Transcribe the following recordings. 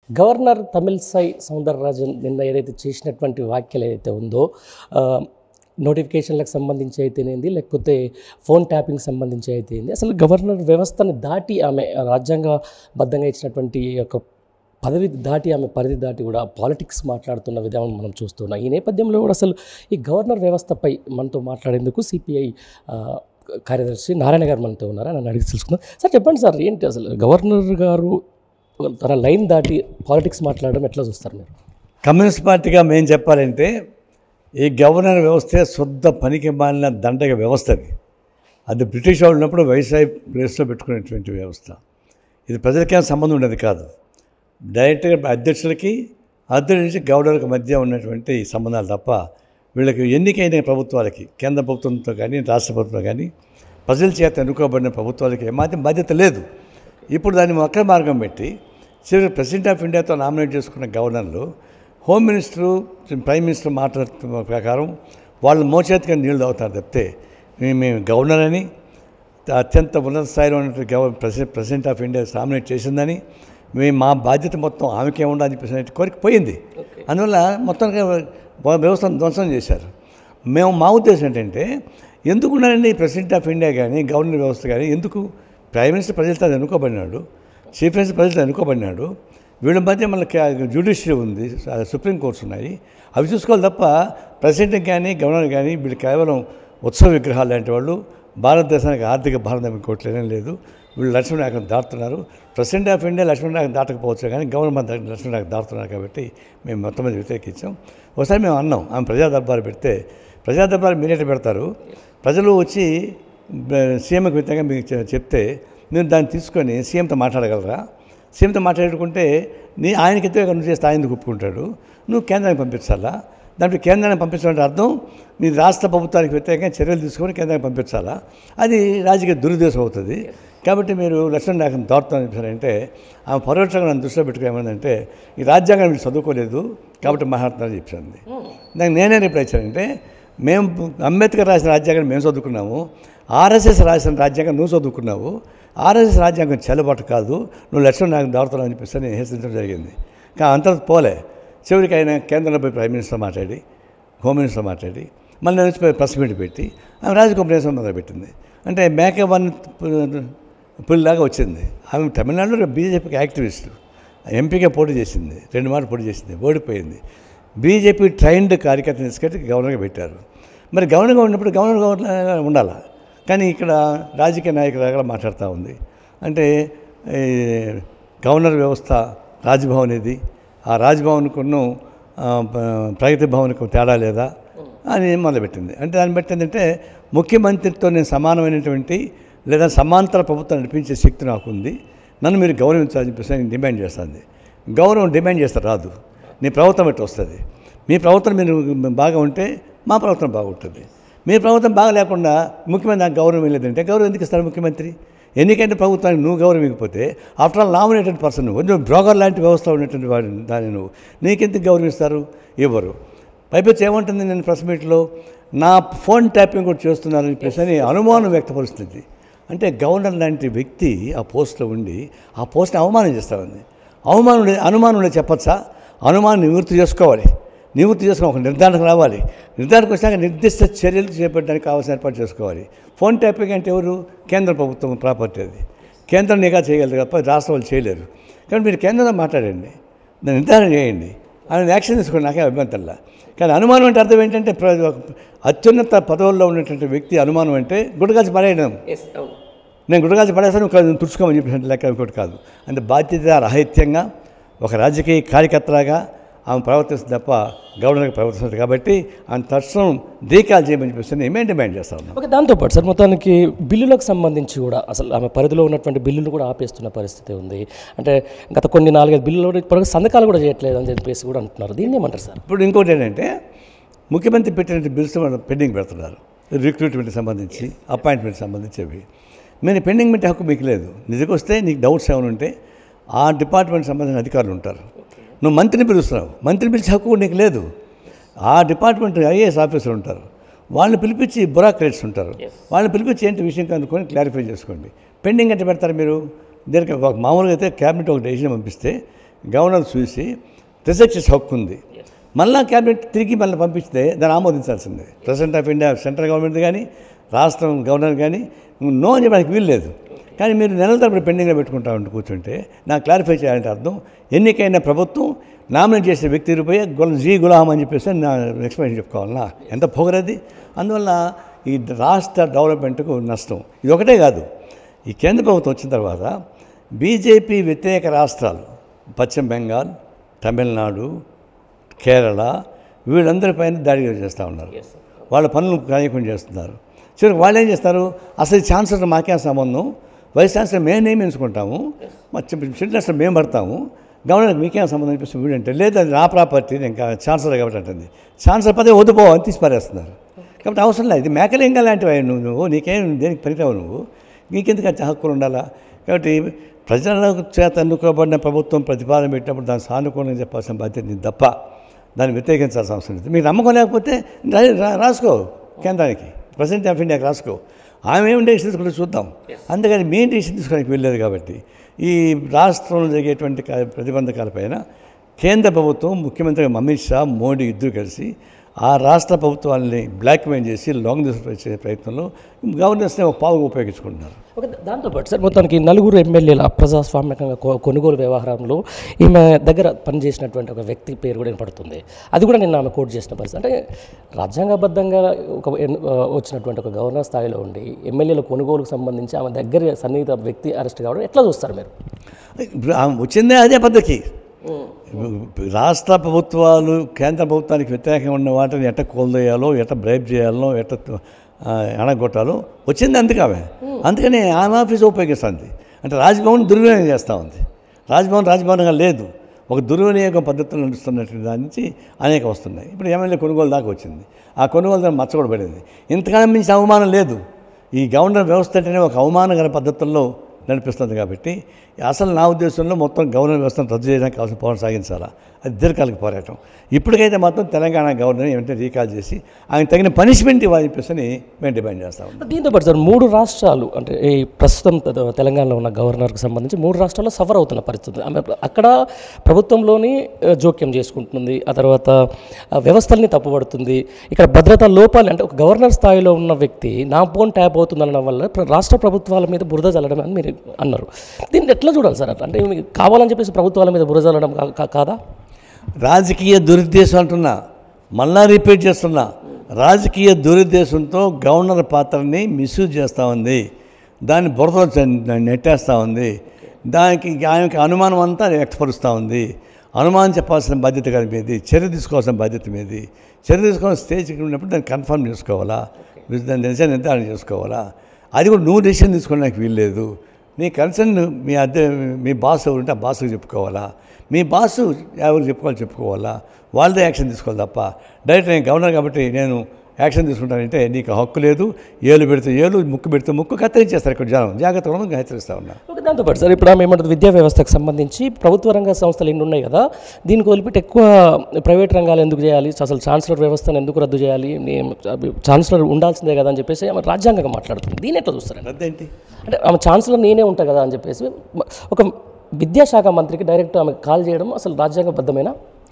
Governor Tamilisai Soundararajan నిన్న ఏదైతే చేసినటువంటి వ్యాఖ్యలు ఏదైతే ఉందో ఆ, నోటిఫికేషన్లకు సంబంధించి అయితేనేది లేకపోతే ఫోన్ ట్యాపింగ్ సంబంధించి అయితేంది అసలు గవర్నర్ వ్యవస్థను దాటి ఆమె రాజ్యాంగబద్ధంగా ఇచ్చినటువంటి యొక్క పదవి దాటి ఆమె పరిధి దాటి కూడా పాలిటిక్స్ మాట్లాడుతున్న విధానం మనం చూస్తున్నాం ఈ నేపథ్యంలో కూడా అసలు ఈ గవర్నర్ వ్యవస్థపై మనతో మాట్లాడేందుకు సిపిఐ కార్యదర్శి నారాయణ గారు మనతో ఉన్నారు నన్ను అడిగి తెలుసుకుందాం సార్ చెప్పండి సార్ ఏంటి అసలు గవర్నర్ గారు తన లైన్ దాటి పాలిటిక్స్ మాట్లాడడం ఎట్లా చూస్తారు మీరు కమ్యూనిస్ట్ పార్టీగా మేము చెప్పాలంటే ఈ గవర్నర్ వ్యవస్థే శుద్ధ పనికి మాలిన దండగ వ్యవస్థ అది అది బ్రిటిష్ వాళ్ళు ఉన్నప్పుడు వైస్రాయ్ ప్లేస్లో పెట్టుకునేటువంటి వ్యవస్థ ఇది ప్రజలకేం సంబంధం ఉండేది కాదు డైరెక్ట్గా అధ్యక్షులకి అధ్యక్షుల నుంచి గవర్నర్కి మధ్య ఉన్నటువంటి ఈ సంబంధాలు తప్ప వీళ్ళకి ఎన్నికైన ప్రభుత్వాలకి కేంద్ర ప్రభుత్వంతో కానీ రాష్ట్ర ప్రభుత్వం కానీ ప్రజల చేత ఎన్నుకోబడిన ప్రభుత్వాలకి ఏమాత్రం బాధ్యత లేదు ఇప్పుడు దాన్ని వక్ర మార్గం పెట్టి చివరి ప్రెసిడెంట్ ఆఫ్ ఇండియాతో నామినేట్ చేసుకున్న గవర్నర్లు హోమ్ మినిస్టరు ప్రైమ్ మినిస్టర్ మాట్లాడుతున్న ప్రకారం వాళ్ళు మోచేతిగా నీళ్లు తాగుతారు తప్పితే మేము మేము గవర్నర్ అని అత్యంత ఉన్నత స్థాయిలో ఉన్నటువంటి గవ president president of India nominate చేసిందని మేము మా బాధ్యత మొత్తం ఆమెకే ఉండాలని చెప్పేసి కోరిక పోయింది అందువల్ల మొత్తం వ్యవస్థను ధ్వంసం చేశారు మేము మా ఉద్దేశం ఏంటంటే ఎందుకు ఉన్నారండి ప్రెసిడెంట్ ఆఫ్ ఇండియా కానీ గవర్నర్ వ్యవస్థ కానీ ఎందుకు ప్రైమ్ మినిస్టర్ ప్రజలతో ఎన్నుకోబడినాడు చీఫ్ మినిస్టర్ ప్రజలతో ఎన్నుకోబడినాడు వీళ్ళ మధ్య మళ్ళీ జ్యుడిషియరీ ఉంది సుప్రీం కోర్ట్స్ ఉన్నాయి అవి చూసుకోవాలి తప్ప ప్రెసిడెంట్ కానీ గవర్నర్ కానీ వీళ్ళు కేవలం ఉత్సవ విగ్రహాలు లాంటి వాళ్ళు భారతదేశానికి ఆర్థిక భారం ఇంకోట్లేనే లేదు వీళ్ళు లక్ష్మణ రేఖను దాటుతున్నారు ప్రెసిడెంట్ ఆఫ్ ఇండియా లక్ష్మణ రేఖను దాటకపోవచ్చు కానీ గవర్నమెంట్ లక్ష్మణ రేఖ దాటుతున్నారు కాబట్టి మేము మొత్తం మీద వ్యతిరేకించాం ఒకసారి మేము అన్నాం ఆమె ప్రజా దర్బారు పెడితే ప్రజా దర్బారు మీరేట పెడతారు ప్రజలు వచ్చి సీఎంకి వ్యతిరేకంగా మీకు చె- చెప్తే మీరు దాన్ని తీసుకొని సీఎంతో మాట్లాడగలరా సీఎంతో మాట్లాడుకుంటే నీ ఆయనకి వ్యతిరేకంగా నువ్వు చేస్తే ఆయన ఎందుకు ఒప్పుకుంటాడు నువ్వు కేంద్రానికి పంపించాలా దాంట్లో కేంద్రానికి పంపించాలంటే అర్థం మీ రాష్ట్ర ప్రభుత్వానికి వ్యతిరేకంగా చర్యలు తీసుకొని కేంద్రానికి పంపించాలా అది రాజకీయ దురుద్దేశం అవుతుంది కాబట్టి మీరు లక్ష్మణ రేఖను దాటుతామని చెప్పారంటే ఆమె పరోక్షంగా నన్ను దృష్టిలో పెట్టుకుని ఏమైందంటే ఈ రాజ్యాంగం మీరు చదువుకోలేదు కాబట్టి మాట్లాడుతున్నారని చెప్పింది దానికి నేనే రిప్లై ఇచ్చానంటే మేము అంబేద్కర్ రాసిన రాజ్యాంగాన్ని మేము చదువుకున్నాము ఆర్ఎస్ఎస్ రాసిన రాజ్యాంగం నువ్వు చదువుకున్నావు ఆర్ఎస్ఎస్ రాజ్యాంగం చెల్లబాటు కాదు నువ్వు లక్ష్మణ నాకు దాడుతున్నావు అని చెప్పేసి నేను హెచ్చరించడం జరిగింది కానీ అంత పోలే చివరికి ఆయన కేంద్రంలో పోయి ప్రైమ్ మినిస్టర్ మాట్లాడి హోమ్ మినిస్టర్ మాట్లాడి మళ్ళీ నేను వచ్చి ప్రెస్ మీట్ పెట్టి ఆమె రాజగోపాల్ మొదలుపెట్టింది అంటే మేక వన్ పుల్లాగా వచ్చింది ఆమె తమిళనాడులో బీజేపీకి యాక్టివిస్టు ఎంపీగా పోటీ చేసింది రెండు మాటలు పోటీ చేసింది ఓడిపోయింది బీజేపీ ట్రైన్డ్ కార్యకర్తను తీసుకెళ్ళి గవర్నర్గా పెట్టారు మరి గవర్నర్గా ఉన్నప్పుడు గవర్నర్ గవర్నర్గా ఉండాలా కానీ ఇక్కడ రాజకీయ నాయకులుగా మాట్లాడుతూ ఉంది అంటే ఈ గవర్నర్ వ్యవస్థ రాజ్భవన్ ఇది ఆ రాజ్భవన్కును ఆ, ప- ప్రగతి భవన్కు తేడా లేదా అని మొదలుపెట్టింది అంటే దాన్ని బట్టి ఏంటంటే ముఖ్యమంత్రితో నేను సమానమైనటువంటి లేదా సమాంతర ప్రభుత్వం నడిపించే శక్తి నాకు ఉంది నన్ను మీరు గౌరవించాలని చెప్పేసి నేను డిమాండ్ చేస్తుంది గౌరవం డిమాండ్ చేస్తే రాదు నీ ప్రవర్తన బట్టి వస్తుంది మీ ప్రవర్తన మీరు బాగా ఉంటే మా ప్రవర్తన బాగుంటుంది మీ ప్రభుత్వం బాగా లేకుండా ముఖ్యమంత్రి నాకు గౌరవం లేదంటే గౌరవం ఎందుకు ఇస్తారు ముఖ్యమంత్రి ఎన్నికైనా ప్రభుత్వానికి నువ్వు గౌరవం ఇవ్వకపోతే ఆఫ్టర్ ఆల్ నామినేటెడ్ పర్సన్ నువ్వు నువ్వు బ్రోకర్ లాంటి వ్యవస్థ ఉన్నటువంటి వాడిని దాన్ని నువ్వు నీకెందుకు గౌరవిస్తారు ఇవ్వరు పైపెచ్చి ఏమంటుంది నేను ప్రెస్ మీట్లో నా ఫోన్ ట్యాపింగ్ కూడా చేస్తున్నారని చెప్పేసి అని అనుమానం వ్యక్తపరుస్తుంది అంటే గవర్నర్ లాంటి వ్యక్తి ఆ పోస్ట్లో ఉండి ఆ పోస్ట్ని అవమానం చేస్తా ఉంది అవమానం ఉండే- అనుమానం ఉండే చెప్పచ్చా అనుమానం నివృత్తి చేసుకోవాలి నివృత్తి చేసుకుని ఒక నిర్ధారణకు రావాలి నిర్ధారణకు వచ్చాక నిర్దిష్ట చర్యలు చేపట్టడానికి కావాల్సిన ఏర్పాటు చేసుకోవాలి ఫోన్ ట్యాపింగ్ అంటే ఎవరు కేంద్ర ప్రభుత్వం ప్రాపర్టీ అది కేంద్రం నిఘా చేయగలరు తప్ప రాష్ట్ర వాళ్ళు చేయలేరు కాబట్టి మీరు కేంద్రంలో మాట్లాడండి దాన్ని నిర్ధారణ చేయండి ఆయన యాక్షన్ తీసుకోండి నాకే అభ్యంతరంలా కానీ అనుమానం అంటే అర్థం ఏంటంటే ప్ర- ఒక అత్యున్నత పదవుల్లో ఉన్నటువంటి వ్యక్తి అనుమానం అంటే గుడ్డగాల్చి పడేయడం నేను గుడ్డగాల్చి పడేస్తాను నువ్వు తుడుచుకోమని చెప్పినట్టు లెక్క ఇంకోటి కాదు అంటే బాధ్యత రాహిత్యంగా ఒక రాజకీయ కార్యకర్తలాగా ఆమె ప్రవర్తిస్తుంది తప్ప గవర్నర్కి ప్రవర్తిస్తుంది కాబట్టి ఆమె తక్షణం డీకాల్ చేయమని చెప్పేసి నేను డిమాండ్ చేస్తా ఉన్నాను ఓకే దాంతోపాటు సార్ మొత్తానికి బిల్లులకు సంబంధించి కూడా అసలు ఆమె పరిధిలో ఉన్నటువంటి బిల్లులు కూడా ఆపేస్తున్న పరిస్థితి ఉంది అంటే గత కొన్ని నాలుగైదు బిల్లులు కూడా ఇప్పటివరకు సంతకాలు కూడా చేయట్లేదు అని చెప్పేసి కూడా అంటున్నారు దీన్ని ఏమంటారు సార్ ఇప్పుడు ఇంకోటి ఏంటంటే ముఖ్యమంత్రి పెట్టిన బిల్స్ వాళ్ళు పెండింగ్ పెడుతున్నారు రిక్రూట్మెంట్కి సంబంధించి అపాయింట్మెంట్ సంబంధించేవి మీరు పెండింగ్ పెట్టే హక్కు మీకు లేదు నిజకు వస్తే నీకు డౌట్స్ ఏమైనా ఉంటే ఆ డిపార్ట్మెంట్ సంబంధించిన అధికారులు ఉంటారు నువ్వు మంత్రిని పిలుస్తున్నావు మంత్రిని పిలిచే హక్కు కూడా నీకు లేదు ఆ డిపార్ట్మెంట్ ఐఏఎస్ ఆఫీసర్లు ఉంటారు వాళ్ళని పిలిపించి బురాక్రేట్స్ ఉంటారు వాళ్ళని పిలిపించి ఏంటి విషయం కనుక్కొని క్లారిఫై చేసుకోండి పెండింగ్ అంటే పెడతారు మీరు దీనికి ఒక మామూలుగా అయితే క్యాబినెట్ ఒక డెసిషన్ పంపిస్తే గవర్నర్ చూసి రిజెక్ట్ చేసే హక్కు ఉంది మళ్ళా క్యాబినెట్ తిరిగి మళ్ళీ పంపిస్తే దాన్ని ఆమోదించాల్సిందే president of India central government కానీ రాష్ట్రం గవర్నర్ కానీ నో అని చెప్పడానికి వీలు లేదు కానీ మీరు నెలల తరబడి పెండింగ్లో పెట్టుకుంటా ఉండి కూర్చుంటే నాకు క్లారిఫై చేయాలంటే అర్థం ఎన్నికైన ప్రభుత్వం నామినేట్ చేసే వ్యక్తి రూపాయి గుల జీ గులాం అని చెప్పేసి నా ఎక్స్ప్లెయిన్ చెప్పుకోవాలన్నా ఎంత పొగరది అందువల్ల ఈ రాష్ట్ర డెవలప్మెంట్కు నష్టం ఇది ఒకటే కాదు ఈ కేంద్ర ప్రభుత్వం వచ్చిన తర్వాత బీజేపీ వ్యతిరేక రాష్ట్రాలు పశ్చిమ బెంగాల్ తమిళనాడు కేరళ వీళ్ళందరిపైన దాడి చేస్తూ ఉన్నారు వాళ్ళ పనులు కార్యక్రమం చేస్తున్నారు చివరికి వాళ్ళు ఏం చేస్తారు అసలు ఛాన్సలర్ మాకేం సంబంధం వైస్ ఛాన్సలర్ మేము నియమించుకుంటాము మా చిల్డ్రన్స్ మేము పడతాము గవర్నర్కి మీకేం సంబంధం అనిపిస్తే వీడంటే లేదు అది నా ప్రాపర్టీ నేను ఇంకా ఛాన్సలర్ కాబట్టి అంటుంది ఛాన్సలర్ పదే వద్దుపో అని తీసి పారేస్తున్నారు కాబట్టి అవసరం లేదు ఇది మేకలింగ లాంటివి అయ్యి నువ్వు నువ్వు నీకేం దేనికి పనికిరావు నువ్వు నీకెందుకు అంత హక్కులు ఉండాలా కాబట్టి ప్రజల చేత ఎన్నుకోబడిన ప్రభుత్వం ప్రతిపాదన పెట్టినప్పుడు దాన్ని సానుకూలంగా చెప్పాల్సిన బాధ్యత నీది తప్ప దాన్ని వ్యతిరేకించాల్సిన అవసరం లేదు మీకు నమ్మకం లేకపోతే రా- రా- రాసుకో కేంద్రానికి ప్రెసిడెంట్ ఆఫ్ ఇండియాకి రాసుకో ఆమె ఏమి డెసిషన్ తీసుకుంటే చూద్దాం అందుకని మీ డెసిషన్ తీసుకోవడానికి వెళ్ళలేదు కాబట్టి ఈ రాష్ట్రంలో జరిగేటువంటి కా- ప్రతిబంధకాలపైన కేంద్ర ప్రభుత్వం ముఖ్యమంత్రి అమిత్ షా మోడీ ఇద్దరు కలిసి ఆ రాష్ట్ర ప్రభుత్వాన్ని బ్లాక్మెయిల్ చేసి లాంగ్ తీసుకొచ్చే ప్రయత్నంలో గవర్నెన్స్ని ఒక పావుగా ఉపయోగించుకుంటున్నారు ఓకే దాంతోపాటు సార్ మొత్తానికి నలుగురు ఎమ్మెల్యేల అప్రజాస్వామ్యకంగా కొ- కొనుగోలు వ్యవహారంలో ఈమె దగ్గర పనిచేసినటువంటి ఒక వ్యక్తి పేరు కూడా వినపడుతుంది అది కూడా నిన్న ఆమె కోట్ చేసిన పరిస్థితి అంటే రాజ్యాంగబద్ధంగా ఒక ఎన్- ఆ, వచ్చినటువంటి ఒక గవర్నర్ స్థాయిలో ఉండి ఎమ్మెల్యేల కొనుగోలుకు సంబంధించి ఆమె దగ్గర సన్నిహిత వ్యక్తి అరెస్ట్ కావడం ఎట్లా చూస్తారు మీరు ఇప్పుడు ఆమె వచ్చిందే అదే పద్ధతికి రాష్ట్ర ప్రభుత్వాలు కేంద్ర ప్రభుత్వానికి వ్యతిరేకంగా ఉన్న వాటిని ఎట్ట కోల్దేయాలో ఎట్ట బ్రైబ్ చేయాలో ఎట్ట ఆ, అణగొట్టాలో వచ్చింది అందుకే ఆమె అందుకని ఆమె ఆఫీస్ ఉపయోగిస్తుంది అంటే రాజ్భవన్ దుర్వినియోగం చేస్తూ ఉంది రాజ్భవన్ రాజ్భవన్గా లేదు ఒక దుర్వినియోగం పద్ధతులు నడుస్తున్నటువంటి దాని నుంచి అనేక వస్తున్నాయి ఇప్పుడు ఎమ్మెల్యే కొనుగోలు దాకా వచ్చింది ఆ కొనుగోలు దాన్ని మచ్చ కూడా పడింది ఇంతకాలం మించిన అవమానం లేదు ఈ గవర్నర్ వ్యవస్థ అంటేనే ఒక అవమానకర పద్ధతుల్లో నడిపిస్తుంది కాబట్టి అసలు నా ఉద్దేశంలో మొత్తం గవర్నర్ వ్యవస్థను రద్దు చేయడానికి కావాల్సిన పోరాటం సాగించాలా అది దీర్ఘకాలిక పోరాటం ఇప్పటికైతే మాత్రం తెలంగాణ గవర్నర్ ఏమంటే రీకాల్ చేసి ఆయన తగిన పనిష్మెంట్ ఇవ్వాలని చెప్పేసి మేము డిమాండ్ చేస్తా ఉన్నాం దీంతో పాటు సార్ మూడు రాష్ట్రాలు అంటే ఈ ప్రస్తుతం తె- తెలంగాణలో ఉన్న గవర్నర్కి సంబంధించి మూడు రాష్ట్రాల్లో సఫర్ అవుతున్న పరిస్థితి ఆమె అక్కడ ప్రభుత్వంలోని ఆ, జోక్యం చేసుకుంటుంది ఆ తర్వాత ఆ, వ్యవస్థల్ని తప్పుపడుతుంది ఇక్కడ భద్రతా లోపాలు అంటే ఒక గవర్నర్ స్థాయిలో ఉన్న వ్యక్తి నా ఫోన్ ట్యాప్ అవుతుందనడం వల్ల ప్ర- రాష్ట్ర ప్రభుత్వాల మీద బురద చల్లడం అని మీరు అన్నారు దీన్ని ఎట్లా చూడాలి సార్ అట్లా? అంటే మీకు కావాలని చెప్పేసి ప్రభుత్వాల మీద బురద చల్లడం కా- కా- కాదా రాజకీయ దురుద్దేశం అంటున్నా మళ్ళా రిపీట్ చేస్తున్నా రాజకీయ దురుద్దేశంతో గవర్నర్ పాత్రని మిస్యూజ్ చేస్తూ ఉంది దాన్ని బురదలో చ- నెట్టేస్తూ ఉంది దానికి ఆమెకి అనుమానం అంతా వ్యక్తపరుస్తూ ఉంది అనుమానం చెప్పాల్సిన బాధ్యత కాదు మీది చర్య తీసుకోవాల్సిన బాధ్యత మీది చర్య తీసుకోవాల్సిన స్టేజ్కి ఉన్నప్పుడు దాన్ని కన్ఫర్మ్ చేసుకోవాలా దాన్ని నిజ నిర్ధారణ చేసుకోవాలా అది కూడా నువ్వు డెసిషన్ తీసుకోవడానికి వీల్లేదు నీ కన్సర్న్ మీ అద్దె మీ బాస్ ఎవరుంటే ఆ బాస్కి చెప్పుకోవాలా మీ బాసు ఎవరు చెప్పుకోవాలి చెప్పుకోవాలా వాళ్ళదే యాక్షన్ తీసుకోవాలి తప్ప డైరెక్ట్ నేను గవర్నర్ కాబట్టి నేను యాక్షన్ తీసుకుంటానంటే నీకు హక్కు లేదు ఏలు పెడితే ఏలు ముక్కు పెడితే ముక్కు కత్తిరించేస్తారు ఇక్కడ జనం జాగ్రత్తగా ఉండమని హెచ్చరిస్తా ఉన్నా ఓకే దాంతోపాటు సార్ ఇప్పుడు ఆమె ఏమంటుంది విద్యా వ్యవస్థకు సంబంధించి ప్రభుత్వ రంగ సంస్థలు ఎన్ని ఉన్నాయి కదా దీనికి వదిలిపెట్టి ఎక్కువ ప్రైవేట్ రంగాలు ఎందుకు చేయాలి అసలు ఛాన్సలర్ వ్యవస్థను ఎందుకు రద్దు చేయాలి నేను ఛాన్సలర్ ఉండాల్సిందే కదా అని చెప్పేసి ఆమె రాజ్యాంగంగా మాట్లాడుతుంది దీని ఎట్లా చూస్తారండి రద్దేంటి అంటే ఆమె ఛాన్సలర్ నేనే ఉంటా కదా అని చెప్పేసి ఒక విద్యాశాఖ మంత్రికి డైరెక్ట్ ఆమె కాల్ చేయడం అసలు రాజ్యాంగబద్ధమేనా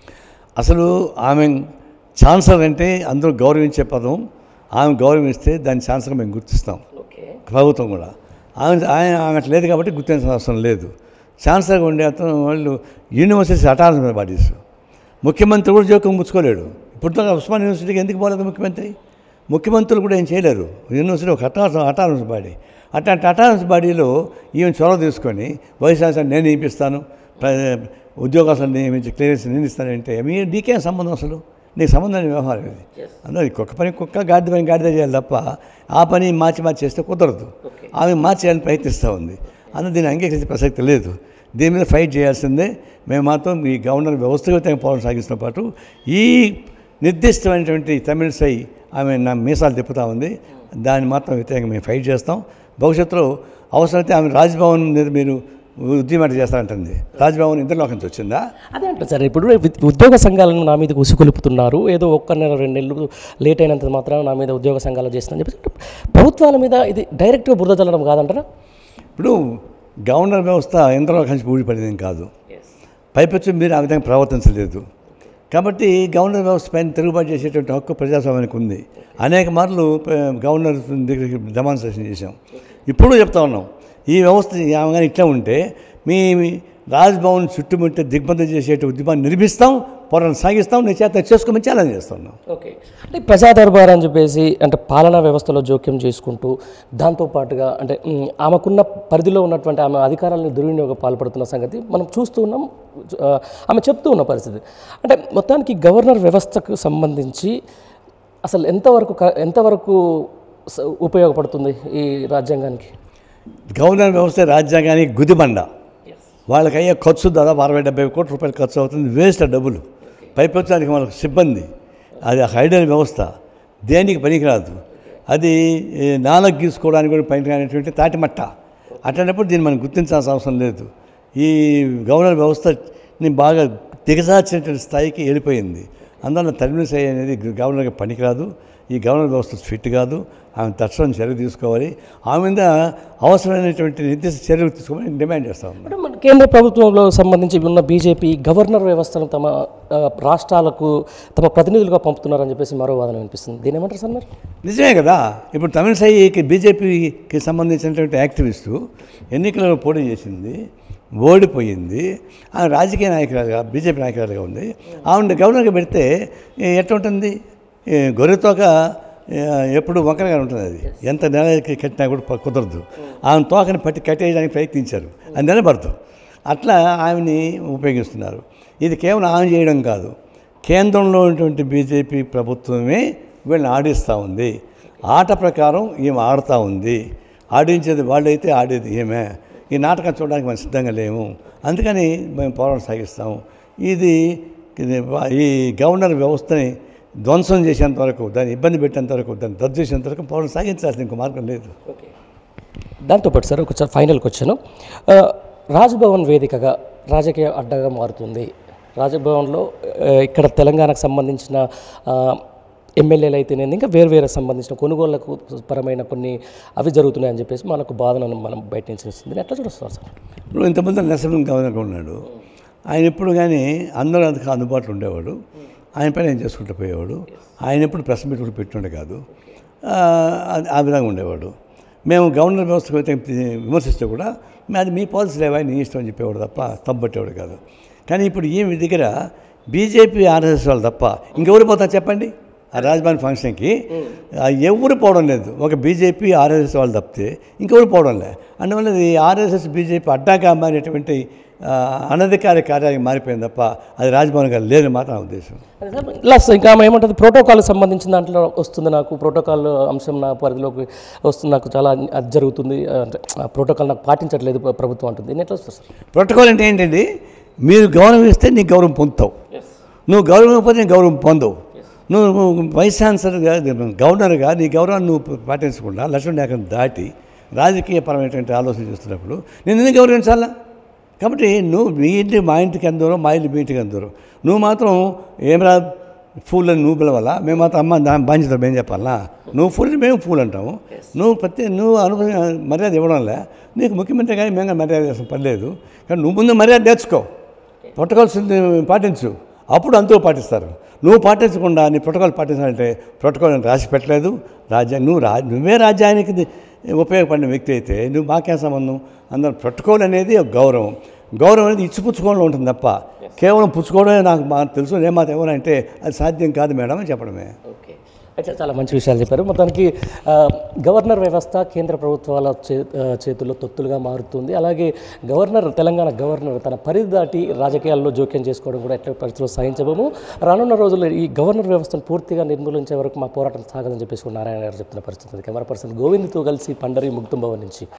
అసలు ఆమె ఛాన్సలర్ అంటే అందరూ గౌరవించే పదం ఆమె గౌరవిస్తే దాని ఛాన్సలర్ మేము గుర్తిస్తాం ఓకే ప్రభుత్వం కూడా ఆమె ఆయన ఆమె అట్లా లేదు కాబట్టి గుర్తించాల్సిన అవసరం లేదు ఛాన్సలర్గా ఉండే అతను వాళ్ళు యూనివర్సిటీస్ అటానమస్ బాడీస్ ముఖ్యమంత్రి కూడా జోక్యం ముచ్చుకోలేడు ఇప్పుడు దాకా ఉస్మాన్ యూనివర్సిటీకి ఎందుకు పోలేదు ముఖ్యమంత్రి ముఖ్యమంత్రులు కూడా ఏం చేయలేరు యూనివర్సిటీ ఒక అటానమస్ అటానమస్ బాడీ అట్లాంటి అటానమస్ బాడీలో ఈమె చొరవ తీసుకొని వైస్ ఛాన్సలర్ నేను నియమిస్తాను ప్ర- ఉద్యోగాలు నియమించి క్లియరెన్స్ నేను ఇస్తానంటే మీ నీకేం సంబంధం అసలు నీకు సంబంధం లేని వ్యవహారం ఇది అందులో కుక్క పని కుక్క గాడిద పని గాడిద చేయాలి తప్ప ఆ పని మార్చి మార్చి చేస్తే కుదరదు ఆమె మార్చేయాలని ప్రయత్నిస్తూ ఉంది అందులో దీన్ని అంగీకరించే ప్రసక్తి లేదు దీని మీద ఫైట్ చేయాల్సిందే మేము మాత్రం ఈ గవర్నర్ వ్యవస్థగతంగా పోరాటం సాగిస్తున్న పాటు ఈ నిర్దిష్టమైనటువంటి తమిళసై ఆమె నా మీసాలు తిప్పుతూ ఉంది దాన్ని మాత్రం వ్యతిరేకంగా మేము ఫైట్ చేస్తాం భవిష్యత్తులో అవసరమైతే ఆమె రాజ్భవన్ మీద మీరు ఉద్యమం చేస్తారంటుంది రాజ్భవన్ ఇంటర్లోకి నుంచి వచ్చిందా అదే అంటారు సార్ ఇప్పుడు వి- ఉద్యోగ సంఘాలను నా మీద ఉసుకొలుపుతున్నారు ఏదో ఒక్క నెల రెండు నెలలు లేట్ అయినంత మాత్రం నా మీద ఉద్యోగ సంఘాలు చేస్తుందని చెప్పేసి ప్రభుత్వాల మీద ఇది డైరెక్ట్గా బురద చల్లడం కాదంటారా ఇప్పుడు గవర్నర్ వ్యవస్థ యంత్రంలో కలిసి ఊడిపడింది కాదు పైపెచ్చు మీరు ఆ విధంగా ప్రవర్తించలేదు కాబట్టి గవర్నర్ వ్యవస్థ పైన తిరుగుబాటు చేసేటువంటి హక్కు ప్రజాస్వామ్యానికి ఉంది అనేక మార్లు ప- గవర్నర్ దగ్గరికి డెమాన్స్ట్రేషన్ చేశాం ఇప్పుడు చెప్తా ఉన్నాం ఈ వ్యవస్థ కానీ ఇట్లా ఉంటే మీ మీ రాజ్భవన్ చుట్టుముట్టే దిగ్బంధం చేసేట ఉద్యమాన్ని నిర్మిస్తాం పోరాటం సాగిస్తాం నీ చేత చేసుకోమని ఛాలెంజ్ చేస్తున్నాం ఓకే అంటే ప్రజా దర్బార్ అని చెప్పేసి అంటే పాలనా వ్యవస్థలో జోక్యం చేసుకుంటూ దాంతోపాటుగా అంటే మ్, ఆమెకున్న పరిధిలో ఉన్నటువంటి ఆమె అధికారాలను దుర్వినియోగం పాల్పడుతున్న సంగతి మనం చూస్తూ ఉన్నాం ఆ, ఆమె చెప్తూ ఉన్న పరిస్థితి అంటే మొత్తానికి గవర్నర్ వ్యవస్థకు సంబంధించి అసలు ఎంతవరకు క- ఎంతవరకు స- ఉపయోగపడుతుంది ఈ రాజ్యాంగానికి గవర్నర్ వ్యవస్థ రాజ్యాంగానికి గుదిబండ వాళ్ళకి అయ్యే ఖర్చు దాదాపు అరవై డెబ్బై కోట్ల రూపాయలు ఖర్చు అవుతుంది వేస్ట్ ఆ డబ్బులు పైపెచ్చడానికి వాళ్ళకి సిబ్బంది అది హైడల్ వ్యవస్థ దేనికి పనికిరాదు అది ఏ, నాలుగు గీసుకోవడానికి కూడా పనికిరానటువంటి తాటిమట్ట అట్లాంటప్పుడు దీన్ని మనం గుర్తించాల్సిన అవసరం లేదు ఈ గవర్నర్ వ్యవస్థని బాగా దిగజార్చినటువంటి స్థాయికి వెళ్ళిపోయింది అందువల్ల టర్మినస్ అయ్యి అనేది గవర్నర్కి పనికిరాదు ఈ గవర్నర్ వ్యవస్థ ఫిట్ కాదు ఆమె తక్షణం చర్య తీసుకోవాలి ఆమె మీద అవసరమైనటువంటి నిర్దిష్ట చర్యలు తీసుకోమని డిమాండ్ చేస్తా ఉన్నాం అంటే మన కేంద్ర ప్రభుత్వంలో సంబంధించి ఉన్న బీజేపీ గవర్నర్ వ్యవస్థను తమ ఆ, రాష్ట్రాలకు తమ ప్రతినిధులుగా పంపుతున్నారని చెప్పేసి మరో వాదన వినిపిస్తుంది దీని ఏమంటారు సార్ మరి నిజమే కదా ఇప్పుడు తమిళసాయికి బీజేపీకి సంబంధించినటువంటి యాక్టివిస్టు ఎన్నికలలో పోటీ చేసింది ఓడిపోయింది ఆమె రాజకీయ నాయకురాలుగా బీజేపీ నాయకురాలుగా ఉంది ఆవిడ గవర్నర్గా పెడితే ఏ, ఎట్లా ఉంటుంది ఏ, గొర్రెతోక ఏ, ఎప్పుడు వంకరగా ఉంటుంది అది ఎంత నెలకి కట్టినా కూడా ప- కుదరదు ఆమె తోకని పట్టి కట్టేయడానికి ప్రయత్నించారు అది నిలబడదు అట్లా ఆమెని ఉపయోగిస్తున్నారు ఇది కేవలం ఆమె చేయడం కాదు కేంద్రంలో ఉన్నటువంటి బీజేపీ ప్రభుత్వమే వీళ్ళని ఆడిస్తూ ఉంది ఆట ప్రకారం ఈమె ఆడుతూ ఉంది ఆడించేది వాళ్ళైతే ఆడేది ఈమె ఈ నాటకం చూడడానికి మనం సిద్ధంగా లేము అందుకని మేము పోరాటం సాగిస్తాము ఇది ఇది వా- ఈ గవర్నర్ వ్యవస్థని ధ్వంసం చేసేంత వరకు దాన్ని ఇబ్బంది పెట్టేంత వరకు దాన్ని రద్దు చేసేంత వరకు పోరాటం సాగించాల్సిన ఇంకో మార్గం లేదు దాంతోపాటు సార్ ఒక చ- ఫైనల్కి వచ్చాను ఆ, రాజ్భవన్ వేదికగా రాజకీయ అడ్డగా మారుతుంది రాజ్భవన్లో ఆ, ఇక్కడ తెలంగాణకు సంబంధించిన ఆ, ఎమ్మెల్యేలు అయితేనేది ఇంకా వేరు వేరే సంబంధించిన కొనుగోళ్లకు పరమైన కొన్ని అవి జరుగుతున్నాయని చెప్పేసి మనకు బాధను మనం బయట నుంచి వస్తుంది ఎట్లా చూడొస్తారు సార్ ఇప్పుడు ఇంతమంది నరసింహం గవర్నర్గా ఉన్నాడు ఆయన ఎప్పుడు కానీ అందరూ అందుకు అందుబాటులో ఉండేవాడు ఆయన పని ఆయన చేసుకుంటూ పోయేవాడు ఆయన ఎప్పుడు ప్రెస్ మీట్ కూడా పెట్టుండే కాదు ఆ, అది ఆ విధంగా ఉండేవాడు మేము గవర్నర్ వ్యవస్థకు వ్యతిరేకంగా విమర్శిస్తే కూడా "మీ- అది మీ పాలసీ లేవా నీ ఇష్టం అని చెప్పేవాడు తప్ప తప్పట్టేవాడు కాదు కానీ ఇప్పుడు ఈ దగ్గర బీజేపీ ఆర్ఎస్ఎస్ వాళ్ళు తప్ప ఇంకెవరు పోతారు చెప్పండి ఆ రాజభవన్ ఫంక్షన్కి ఆ, ఎవరు పోవడం లేదు ఒక బీజేపీ ఆర్ఎస్ఎస్ వాళ్ళు తప్పితే ఇంకెవరు పోవడం లేదు అందువల్ల ఇది ఆర్ఎస్ఎస్ బీజేపీ అడ్డాగా మారినటువంటి ఆ, అనధికార కార్యాలయం మారిపోయింది తప్ప అది రాజభవన్ గారు లేదు మాత్రం నా ఉద్దేశం ప్లస్ ఇంకా ఆమె ఏమంటుంది ప్రోటోకాల్ సంబంధించిన దాంట్లో వస్తుంది నాకు ప్రోటోకాల్ అంశం నా పరిధిలోకి వస్తుంది నాకు చాలా అది జరుగుతుంది అంటే ఆ ప్రోటోకాల్ నాకు పాటించట్లేదు ప్ర- ప్రభుత్వం అంటుంది దీన్ని ఎట్లా వస్తుంది సార్ ప్రోటోకాల్ అంటే ఏంటండి మీరు గౌరవం ఇస్తే నీకు గౌరవం పొందుతావు నువ్వు గౌరవం ఇవ్వకపోతే నీకు గౌరవం పొందవు నువ్వు వైస్ ఛాన్సలర్గా గవర్నర్గా నీ గౌరవాన్ని నువ్వు పాటించకుండా లక్ష్మణ్ రేఖను దాటి రాజకీయపరమైనటువంటి ఆలోచన చేస్తున్నప్పుడు నేను ఎందుకు గౌరవించాలా కాబట్టి నువ్వు మీ ఇంటి మా ఇంటికి ఎంత దూరం మా ఇల్లు మీ ఇంటికి ఎంత దూరం నువ్వు మాత్రం ఏమరా ఫూల్ అని నువ్వు పిలవాలా మేము మాత్రం అమ్మ దాని బాధ్యత మేము చెప్పాలా నువ్వు ఫుల్ మేము ఫూల్ అంటాము నువ్వు ప్రతి నువ్వు అనుభవ మర్యాద ఇవ్వడంలే నీకు ముఖ్యమంత్రి కానీ మేము కానీ మర్యాద చేస్తాం పర్లేదు కానీ నువ్వు ముందు మర్యాద నేర్చుకో ప్రోటోకాల్స్ పాటించు అప్పుడు అంతూ పాటిస్తారు నువ్వు పాటించకుండా నీ ప్రోటోకాల్ పాటించాలంటే ప్రోటోకాల్ అని రాసి పెట్టలేదు రాజ్యాంగం నువ్వు రా నువ్వే రాజ్యానికి ది- ఉపయోగపడిన వ్యక్తి అయితే నువ్వు మాకేం సంబంధం అందరూ ప్రోటోకాల్ అనేది ఒక గౌరవం గౌరవం అనేది ఇచ్చిపుచ్చుకోవడంలో ఉంటుంది తప్ప కేవలం పుచ్చుకోవడమే నాకు మాకు తెలుసు నేను మాత్రం ఎవరంటే అది సాధ్యం కాదు మేడం అని చెప్పడమే ఓకే అయితే చాలా మంచి విషయాలు చెప్పారు మొత్తానికి ఆ, గవర్నర్ వ్యవస్థ కేంద్ర ప్రభుత్వాల చే ఆ, చేతుల్లో తొత్తులుగా మారుతుంది అలాగే గవర్నర్ తెలంగాణ గవర్నర్ తన పరిధి దాటి రాజకీయాల్లో జోక్యం చేసుకోవడం కూడా ఎట్లా పరిస్థితుల్లో సాధించబోము రానున్న రోజుల్లో ఈ గవర్నర్ వ్యవస్థను పూర్తిగా నిర్మూలించే వరకు మా పోరాటం సాగదని చెప్పేసి నారాయణ గారు చెప్తున్న పరిస్థితి కెమెరా పర్సన్ గోవింద్తో కలిసి పండరి ముక్తం భవన్ నుంచి